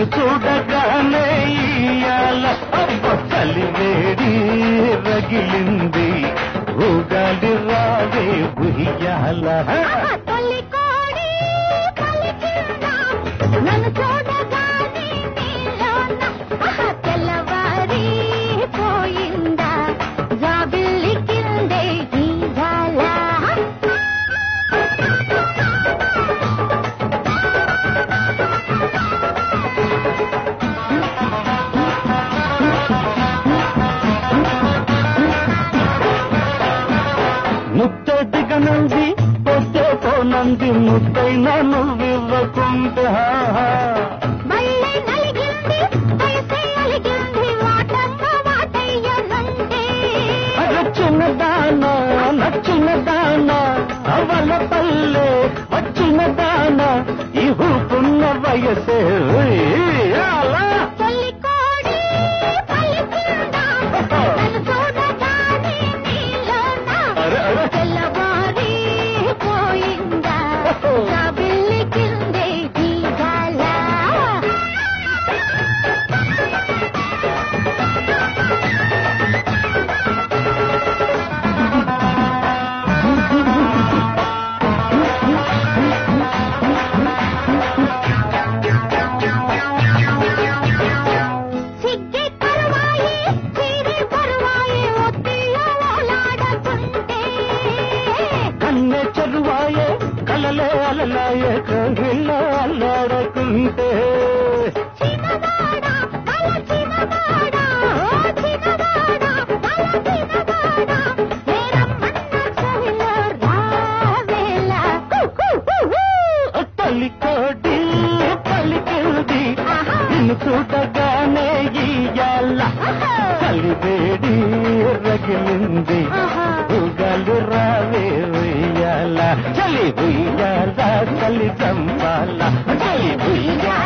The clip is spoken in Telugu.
చూడగానే ఇయ్యాల అబ్బ చలివేడి రగిలింది ఊగాలి రావే ఉయ్యాల ఆహా, తొలి కోడి పలికిందా, నన్ను చూడగానే నీలోన, ఆహా, తెల్లవారి పోయిందా జాబిల్లి కిందే ఈదాల ముద్ద దిగనంది పొద్దే పోనంది ముద్దైన నువ్వివ్వకుంటే హా, హా. మళ్ళీ నలిగింది వయసే అలిగింది వాటంగా వాటయ్యనంటే వచ్చిన దాన నచ్చిన దాన అవల పల్లె వచ్చిన దాన ఈ ఊపున్న వయసే ఉయ్యాల. తొలి కోడి పలికిందా, నన్ను చూడగానే నీలోన, అరే, అరే. తెల్లవారి పోయిందా జాబిల్లి కిందే ఈదాల సిగ్గి కరువాయి చీరి బరువాయి ఒత్తిలో ఓలాడకుంటే కన్నె చెరువాయే కలలే అలలాయే కవిలో అల్లాడకుంటే చిన్నవాడా బల చిన్నవాడా ఓ చిన్నవాడా బల చిన్నవాడా నేరమ్మన్న చెవిలో రావేలా హు, హు, హు, హు. తల్లి కోడి పలికింది ఆహా. నిన్ను చూడగానే ఇయ్యాల ఆహా. చలివేడి రగిలింది ఆహా. ఉగాలు రావే ఉయ్యాల చలి ఉయ్యాల చలి చంపాల చలి ఉయ్యాల